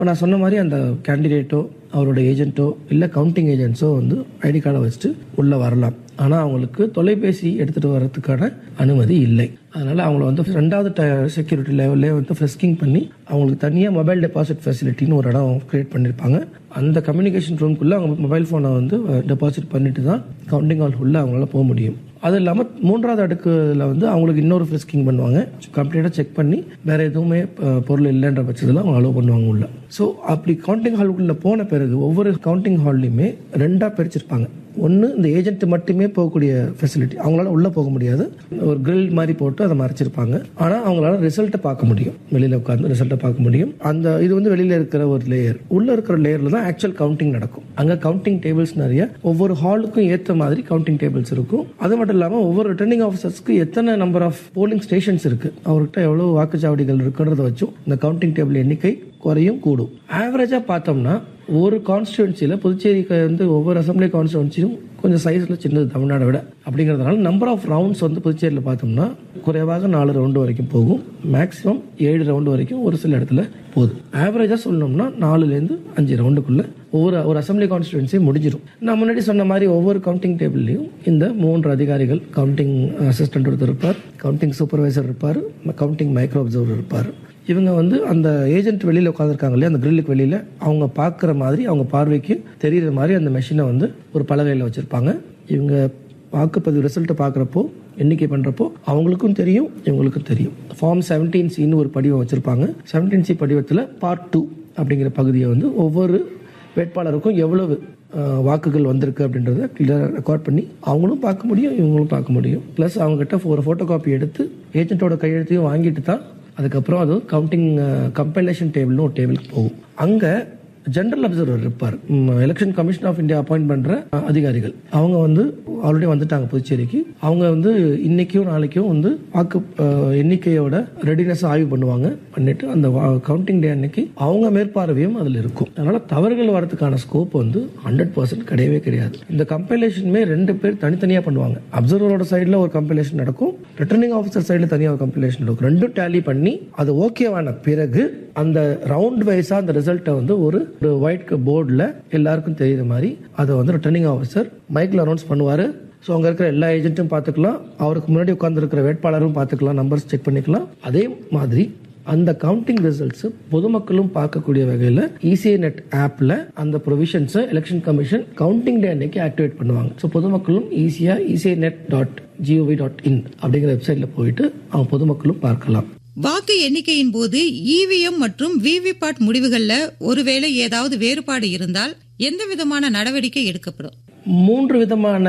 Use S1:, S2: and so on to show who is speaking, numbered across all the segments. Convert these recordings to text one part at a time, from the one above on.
S1: இப்போ நான் சொன்ன மாதிரி அந்த கேண்டிடேட்டோ அவரோட ஏஜென்ட்டோ இல்லை கவுண்டிங் ஏஜென்ட்ஸோ வந்து ஐடி கார்டை வச்சுட்டு உள்ளே வரலாம் ஆனால் அவங்களுக்கு தொலைபேசி எடுத்துகிட்டு வர்றதுக்கான அனுமதி இல்லை அதனால் அவங்கள வந்து ரெண்டாவது செக்யூரிட்டி லெவல்லே வந்து ஃப்ரெஸ்கிங் பண்ணி அவங்களுக்கு தனியாக மொபைல் டெபாசிட் ஃபெசிலிட்டின்னு ஒரு இடம் கிரியேட் பண்ணியிருப்பாங்க அந்த கம்யூனிகேஷன் ரூம்குள்ளே அவங்க மொபைல் ஃபோனை வந்து டெபாசிட் பண்ணிட்டு தான் கவுண்டிங் ஹால் உள்ளே அவங்களால போக முடியும் அது இல்லாமல் மூன்றாவது அடுக்குல வந்து அவங்களுக்கு இன்னொரு ஃப்ரிஸ்கிங் பண்ணுவாங்க கம்ப்ளீட்டாக செக் பண்ணி வேற எதுவுமே அஹ், பொருள் இல்லைன்ற பட்சத்தில் அவங்க அலோவ் பண்ணுவாங்க உள்ள ஸோ அப்படி கவுண்டிங் ஹாலுக்குள்ள போன பிறகு ஒவ்வொரு கவுண்டிங் ஹால்லையுமே ரெண்டாக பிரிச்சிருப்பாங்க ஒன்று இந்த ஏஜென்ட் மட்டுமே போகக்கூடிய ஃபெசிலிட்டி அவங்களால உள்ளே போக முடியாது ஒரு grill மாதிரி போட்டு அதை மறைச்சிருப்பாங்க ஆனால் அவங்களால ரிசல்ட்டை பார்க்க முடியும் வெளியில் உட்காந்து ரிசல்ட்டை பார்க்க முடியும் அந்த இது வந்து வெளியில் இருக்கிற ஒரு லேயர் உள்ளே இருக்கிற லேயரில் தான் ஆக்சுவல் கவுண்டிங் நடக்கும் அங்கே கவுண்டிங் டேபிள்ஸ் நிறைய ஒவ்வொரு ஹாலுக்கும் ஏற்ற மாதிரி கவுண்டிங் டேபிள்ஸ் இருக்கும் அது மட்டும் இல்லாமல் ஒவ்வொரு ரிட்டர்னிங் ஆஃபீஸர்ஸ்க்கு எத்தனை நம்பர் ஆஃப் போலிங் ஸ்டேஷன்ஸ் இருக்கு அவர்கிட்ட எவ்வளவு வாக்குச்சாவடிகள் இருக்குன்றத வச்சும் இந்த கவுண்டிங் டேபிள் எண்ணிக்கை குறையும் கூடும் ஆவரேஜாக பார்த்தோம்னா ஒரு கான்ஸ்டியூன்சியில் புதுச்சேரிக்கு வந்து ஒவ்வொரு அசம்பிளி கான்ஸ்டியூன்சியும் கொஞ்சம் சைஸில் சின்னது தமிழ்நாடை விட அப்படிங்கிறதுனால நம்பர் ஆஃப் ரவுண்ட்ஸ் வந்து புதுச்சேரியில் பார்த்தோம்னா குறைவாக நாலு ரவுண்டு வரைக்கும் போகும் மேக்ஸிமம் ஏழு ரவுண்டு வரைக்கும் ஒரு சில இடத்துல போகுது ஆவரேஜாக சொல்லணும்னா நாலுலேருந்து அஞ்சு ரவுண்டுக்குள்ள ஒவ்வொரு ஒரு அசம்பிளி கான்ஸ்டியூன்சி முடிஞ்சிடும் நான் முன்னாடி சொன்ன மாதிரி ஒவ்வொரு கவுண்டிங் டேபிள்லையும் இந்த மூன்று அதிகாரிகள் கவுண்டிங் அசிஸ்டன்ட் ஒருத்தர் இருப்பார் கவுண்டிங் சூப்பர்வைசர் இருப்பார் கவுண்டிங் மைக்ரோ அப்சர்வர் இருப்பார் இவங்க வந்து அந்த ஏஜென்ட் வெளியில் உட்காந்துருக்காங்க இல்லையா அந்த கிரில்லுக்கு வெளியில் அவங்க பார்க்குற மாதிரி அவங்க பார்வைக்கு தெரியுற மாதிரி அந்த மெஷினை வந்து ஒரு பலகையில் வச்சுருப்பாங்க இவங்க வாக்குப்பதிவு ரிசல்ட்டை பார்க்குறப்போ எண்ணிக்கை பண்ணுறப்போ அவங்களுக்கும் தெரியும் இவங்களுக்கும் தெரியும் ஃபார்ம் செவன்டீன் சின்னு ஒரு படிவம் வச்சுருப்பாங்க செவன்டீன் சி படிவத்தில் பார்ட் டூ அப்படிங்கிற பகுதியை வந்து ஒவ்வொரு வேட்பாளருக்கும் எவ்வளவு அஹ், வாக்குகள் வந்திருக்கு அப்படின்றத கிளியராக ரெக்கார்ட் பண்ணி அவங்களும் பார்க்க முடியும் இவங்களும் பார்க்க முடியும் ப்ளஸ் அவங்ககிட்ட ஒரு ஃபோட்டோ காப்பி எடுத்து ஏஜென்ட்டோட கையெழுத்தையும் வாங்கிட்டு தான் அதுக்கப்புறம் அது கவுண்டிங் கம்பைலேஷன் டேபிள்னு ஒரு டேபிளுக்கு போகும் அங்கே ஜெனரல் அப்சர்வர் இருப்பார் election commission of India appoint பண்ற அஹ், அதிகாரிகள் அவங்க வந்து ஆல்ரெடி வந்துட்டாங்க புதுச்சேரிக்கு அவங்க வந்து இன்னைக்கும் நாளைக்கும் வந்து வாக்கு அஹ், எண்ணிக்கையோட ரெடினஸ் ஆய்வு பண்ணுவாங்க பண்ணிட்டு அந்த கவுண்டிங் டே அன்னைக்கு அவங்க மேற்பார்வையும் அதில் இருக்கும் அதனால தவறுகள் வரதுக்கான ஸ்கோப் வந்து ஹண்ட்ரட் பர்சன்ட் கிடையவே கிடையாது இந்த கம்பைலேஷனுமே ரெண்டு பேர் தனித்தனியாக பண்ணுவாங்க அப்சர்வரோட சைடில் ஒரு கம்பைலேஷன் நடக்கும் ரிட்டர்னிங் ஆஃபீஸர் சைடில் தனியாக ஒரு கம்பைலேஷன் நடக்கும் ரெண்டும் டேலி பண்ணி அது ஓகேவான பிறகு அந்த ரவுண்ட் வைஸா அந்த ரிசல்ட்டை வந்து ஒரு ஒரு ஒயிட் போர்டில் எல்லாருக்கும் தெரியுற மாதிரி அதை வந்து ரிட்டர்னிங் ஆஃபீஸர் மைக்கில் அனௌன்ஸ் பண்ணுவார் ஸோ அங்கே இருக்கிற எல்லா ஏஜென்ட்டும் பார்த்துக்கலாம் அவருக்கு முன்னாடி உட்காந்துருக்கிற வேட்பாளரும் பார்த்துக்கலாம் நம்பர்ஸ் செக் பண்ணிக்கலாம் அதே மாதிரி அந்த கவுண்டிங் ரிசல்ட்ஸ் பொதுமக்களும் பார்க்கக்கூடிய வகையில் இசிஐ நெட் ஆப்ல அந்த ப்ரொவிஷன்ஸை எலெக்ஷன் கமிஷன் கவுண்டிங் டே அன்னைக்கு ஆக்டிவேட் பண்ணுவாங்க ஸோ பொதுமக்களும் ஈஸியாக ECI net dot G O V dot in அப்படிங்கிற வெப்சைட்ல போயிட்டு அவங்க பொதுமக்களும் பார்க்கலாம்
S2: வாக்கு எண்ணிக்கையின் போது இவிஎம் மற்றும் விவிபாட் முடிவுகள்ல ஒருவேளை ஏதாவது வேறுபாடு இருந்தால் எந்த விதமான நடவடிக்கை எடுக்கப்படும்
S1: மூன்று விதமான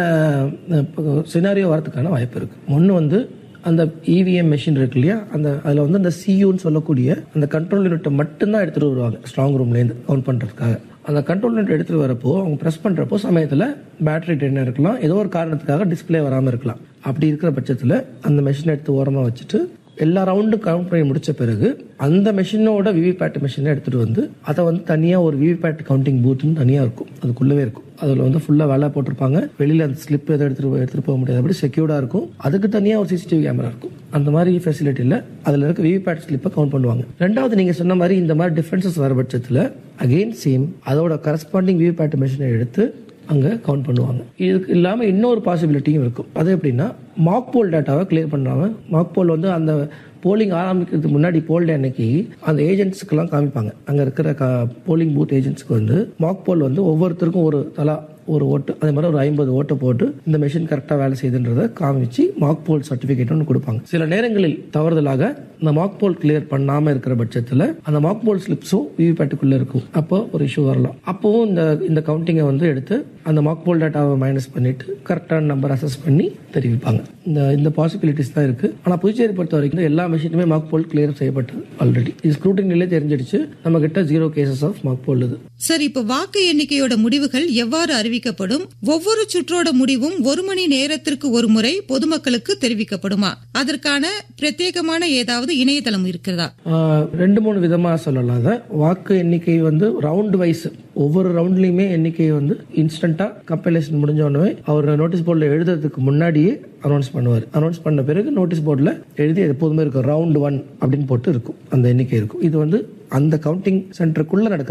S1: சினாரியோ வரதுக்கான வாய்ப்பு இருக்கு ஒன்று வந்து அந்த இவிஎம் மெஷின் இருக்கு இல்லையா அந்த அதில் வந்து அந்த சியூன்னு சொல்லக்கூடிய அந்த கண்ட்ரோல் யூனிட்டை மட்டும்தான் எடுத்துகிட்டு வருவாங்க ஸ்ட்ராங் ரூம்லேருந்து கவுண்ட் பண்ணுறதுக்காக அந்த கண்ட்ரோல் யூனிட் எடுத்துகிட்டு வரப்போ அவங்க ப்ரெஸ் பண்ணுறப்போ சமயத்தில் பேட்டரி டென் இருக்கலாம் ஏதோ ஒரு காரணத்துக்காக டிஸ்ப்ளே வராமல் இருக்கலாம் அப்படி இருக்கிற பட்சத்தில் அந்த மெஷினை எடுத்து ஓரமாக வச்சுட்டு எல்லா ரவுண்டும் கவுண்ட் பண்ணி முடிச்ச பிறகு அந்த மெஷினோட விவிபேட் மெஷினை எடுத்துட்டு வந்து அதை வந்து தனியா ஒரு விவிபேட் கவுண்டிங் பூத்னு தனியா இருக்கும் அதுக்குள்ளவே இருக்கும் அதுல வந்து ஃபுல்லா வேலை போட்டிருப்பாங்க வெளியில அந்த ஸ்லிப் எதை எடுத்துட்டு எடுத்துட்டு போக முடியாது அப்படி செக்யூர்டா இருக்கும் அதுக்கு தனியா ஒரு சிசிடிவி கேமரா இருக்கும் அந்த மாதிரி ஃபெசிலிட்டியில் அதில் இருக்க விவிபேட் ஸ்லிப்பை கவுண்ட் பண்ணுவாங்க ரெண்டாவது நீங்க சொன்ன மாதிரி இந்த மாதிரி டிஃபரன்சஸ் வர பட்சத்தில் அகெயின் சேம் அதோட கரஸ்பாண்டிங் விவிபேட் மெஷினை எடுத்து அங்க கவுண்ட் பண்ணுவாங்க இதுக்கு இல்லாம இன்னொரு பாசிபிலிட்டியும் இருக்கும் அது எப்படின்னா மாக் போல் டேட்டாவை கிளியர் பண்ணுறாங்க மாக் போல் வந்து அந்த போலிங் ஆரம்பிக்கிறதுக்கு முன்னாடி போல் டே அன்னைக்கு அந்த ஏஜென்ட்ஸ்க்கெல்லாம் காமிப்பாங்க அங்க இருக்கிற போலிங் பூத் ஏஜென்ட்ஸ்க்கு வந்து மாக் போல் வந்து ஒவ்வொருத்தருக்கும் ஒரு தலா ஒரு ஓட்டு அதே மாதிரி ஒரு ஐம்பது ஓட்டை போட்டு இந்த மெஷின் கரெக்டாக வேலை செய்யுதுன்றதை காமிச்சு மாக் போல் சர்டிஃபிகேட் ஒன்று கொடுப்பாங்க சில நேரங்களில் தவறுதலாக இந்த மாக் போல் கிளியர் பண்ணாம இருக்கிற பட்சத்தில் அந்த மாக் போல் ஸ்லிப்ஸும் விவிபேட்டுக்குள்ள இருக்கும் அப்போ ஒரு இஷ்யூ வரலாம் அப்போவும் இந்த இந்த கவுண்டிங்கை வந்து எடுத்து அந்த மாக் போல் டேட்டாவை மைனஸ் பண்ணிட்டு கரெக்டான நம்பர் அசஸ் பண்ணி தெரிவிப்பாங்க இந்த இந்த பாசிபிலிட்டிஸ் தான் இருக்கு ஆனா புதுச்சேரி பொறுத்த வரைக்கும் எல்லா மெஷினுமே மாக் போல் கிளியர் செய்யப்பட்டது ஆல்ரெடி இது ஸ்க்ரூட்டினிலே தெரிஞ்சிடுச்சு நம்ம கிட்ட zero cases of mock poll இது
S2: சார் இப்ப வாக்கு எண்ணிக்கையோட முடிவுகள் எவ்வாறு அறிவிக்கப்படும் ஒவ்வொரு சுற்றோட முடிவும் ஒரு மணி நேரத்திற்கு ஒரு முறை பொதுமக்களுக்கு தெரிவிக்கப்படுமா அதற்கான பிரத்யேகமான ஏதாவது இணையதளம் இருக்கிறதா
S1: ஆஹ் ரெண்டு மூணு விதமா சொல்லலாம் அதை வாக்கு எண்ணிக்கை வந்து ரவுண்ட் வைஸ் ஒவ்வொரு ரவுண்ட்லயுமே எண்ணிக்கையை வந்து இன்ஸ்டன்டா கம்பைலேஷன் முடிஞ்ச உடனே அவர் நோட்டீஸ் போர்டில் எழுதுறதுக்கு முன்னாடியே அனௌன்ஸ் பண்ணுவார் அனௌன்ஸ் பண்ண பிறகு நோட்டீஸ் போர்டில் எழுதி எப்போதுமே இருக்கும் ரவுண்ட் ஒன் அப்படின்னு போட்டு இருக்கும் அந்த எண்ணிக்கை இருக்கும் இது வந்து அந்த கவுண்டிங் சென்டருக்குள்ள நடக்கிற